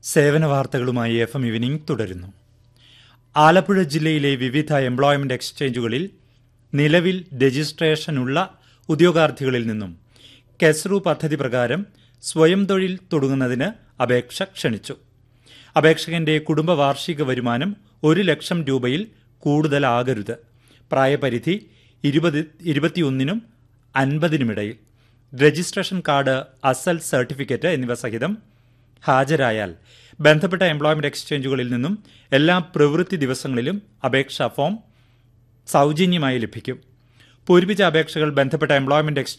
സേവന വാർത്തകളുമായി F M evening തുടരുന്നു ആലപ്പുഴ ജില്ലയിലെ വിവിധ എംപ്ലോയ്മെന്റ് എക്സ്ചേഞ്ചുകളിൽ നിലവിൽ രജിസ്ട്രേഷനുള്ള ഉദ്യോഗാർത്ഥികളിൽ നിന്നും കെസ്റു പദ്ധതി പ്രകാരം സ്വയം തൊഴിൽ തുടങ്ങുന്നതിന് അപേക്ഷ ക്ഷണിച്ചു അപേക്ഷകന്റെ കുടുംബ വാർഷിക വരുമാനം ഒരു ലക്ഷം രൂപയിൽ കൂടുതലാകരുത് പ്രായപരിധി ഇരുപത് ഇരുപത്തിയൊന്നിനും അൻപതിനുമിടയിൽ രജിസ്ട്രേഷൻ കാർഡ് അസൽ സർട്ടിഫിക്കറ്റ് എന്നിവ സഹിതം ഹാജരായാൽ ബന്ധപ്പെട്ട എംപ്ലോയ്മെന്റ് എക്സ്ചേഞ്ചുകളിൽ നിന്നും എല്ലാ പ്രവൃത്തി ദിവസങ്ങളിലും അപേക്ഷാ ഫോം സൗജന്യമായി ലഭിക്കും പൂരിപ്പിച്ച അപേക്ഷകൾ ബന്ധപ്പെട്ട എംപ്ലോയ്മെന്റ്